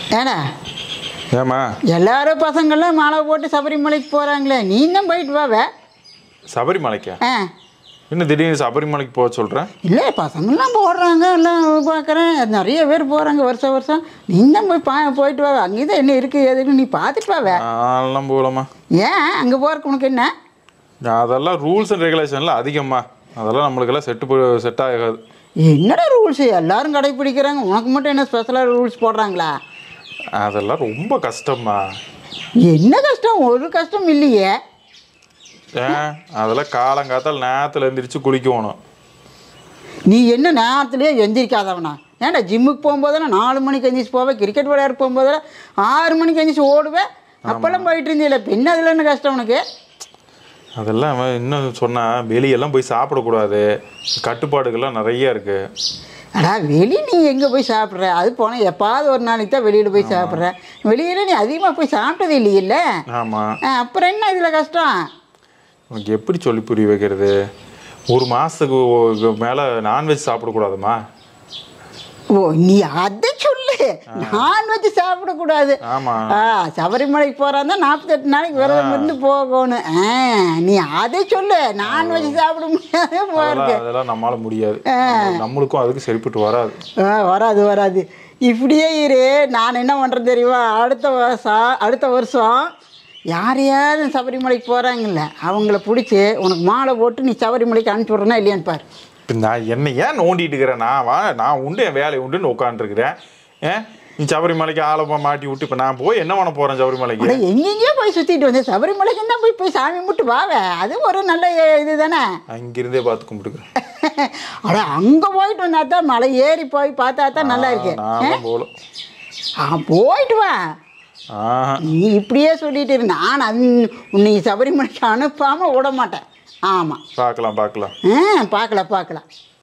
ஏடா ஏம்மா எல்லாரும் பசங்களும் மாலை போட்டு சபரிமலைக்கு போகிறாங்களே நீ தான் போயிட்டு வாவே சபரிமலைக்கா ஆ இன்னும் திடீர்னு சபரிமலைக்கு போக சொல்கிறேன் இல்லை பசங்கள்லாம் போடுறாங்க எல்லாம் பார்க்குறேன் நிறைய பேர் போகிறாங்க வருஷம் வருஷம் நீ தான் போய் பா போயிட்டு வா அங்கே தான் என்ன இருக்குது எதுன்னு நீ பார்த்துட்டு வாவே நான்லாம் போகலாமா ஏன் அங்கே போகிறக்கு உனக்கு என்ன அதெல்லாம் ரூல்ஸ் அண்ட் ரெகுலேஷன்லாம் அதிகம்மா அதெல்லாம் நம்மளுக்கெல்லாம் செட்டு செட் ஆகாது என்னடா ரூல்ஸ் எல்லாரும் கடைப்பிடிக்கிறாங்க உனக்கு மட்டும் என்ன ஸ்பெஷலாக ரூல்ஸ் போடுறாங்களா அதெல்லாம் ரொம்ப கஷ்டம்மா என்ன கஷ்டம் ஒரு கஷ்டம் இல்லையே ஏன் அதெல்லாம் காலங்காத்தால் நேரத்தில் எந்திரிச்சு குளிக்கணும் நீ என்ன நேரத்துலேயே எந்திரிக்காதவனா ஏன்டா ஜிம்முக்கு போகும்போதெல்லாம் நாலு மணிக்கு எந்திரிச்சு போவேன் கிரிக்கெட் விளையாட போகும்போதெல்லாம் ஆறு மணிக்கு எந்திரிச்சு ஓடுவேன் அப்போல்லாம் போயிட்டு இருந்தீல பின்ன அதில் என்ன கஷ்டம் உனக்கு அதெல்லாம் அவன் இன்னும் சொன்னால் வெளியெல்லாம் போய் சாப்பிடக்கூடாது கட்டுப்பாடுகள்லாம் நிறைய இருக்குது அடா வெளி நீ எங்கே போய் சாப்பிட்ற அது போனால் எப்பாவது ஒரு நாளைக்கு தான் வெளியில் போய் சாப்பிட்ற வெளியில் நீ அதிகமாக போய் சாப்பிட்டது இல்லையில்ல ஆமாம் ஆ, அப்புறம் என்ன இதில் கஷ்டம் உனக்கு எப்படி சொல்லி புரிய வைக்கிறது ஒரு மாதத்துக்கு மேலே நான்வெஜ் சாப்பிடக்கூடாதுமா ஓ நீ அதை சொல்லு நான்வெஜ் சாப்பிடக்கூடாது ஆமாம் ஆ சபரிமலைக்கு போகிறாந்தா நாற்பத்தெட்டு நாளைக்கு விரதம் இருந்து போகணும் ஆ நீ அதை சொல்லு நான்வெஜ் சாப்பிட முடியாது போகிறது அதெல்லாம் அதெல்லாம் நம்மளால முடியாது நம்ம- நம்மளுக்கும் அதுக்கு சரிப்பட்டு வராது ஆ வராது வராது இப்படியே இரு நான் என்ன பண்ணுறேன் தெரியுமா அடுத்த வருஷம் அடுத்த வருஷம் யார் யார் சபரிமலைக்கு போகிறாங்கல்ல அவங்கள பிடிச்சி உனக்கு மாலை போட்டு நீ சபரிமலைக்கு அனுப்பிச்சி விட்றனா இல்லையான்னு பாரு இப்ப நான் என்ன ஏன் நோண்டிட்டு இருக்கிறேன் நான் வா நான் உண்டு என் வேலையை உண்டுன்னு உட்காந்துருக்கிறேன் ஏன் நீ சபரிமலைக்கு ஆளமா மாட்டி விட்டு இப்போ நான் போய் என்ன பண்ண போகிறேன் சபரிமலைக்கு அட எங்கெங்கேயோ போய் சுற்றிட்டு வந்தேன் சபரிமலைக்கு தான் போய் போய் சாமி முட்டு வாவே அது ஒரு நல்ல இது தானே அங்கிருந்தே பார்த்து கும்பிட்டுக்கிறேன் அட அங்கே போயிட்டு வந்தா தான் மலை ஏறி போய் பார்த்தா தான் நல்லா இருக்கு நான் போகல ஆ போயிட்டு வா ஆஹா நீ இப்படியே சொல்லிட்டு இரு நான் அந் உன்னை சபரிமலைக்கு அனுப்பாமல் விட மாட்டேன் ஆமாம் பார்க்கலாம் பார்க்கலாம் ஆ பார்க்கலாம் பார்க்கலாம்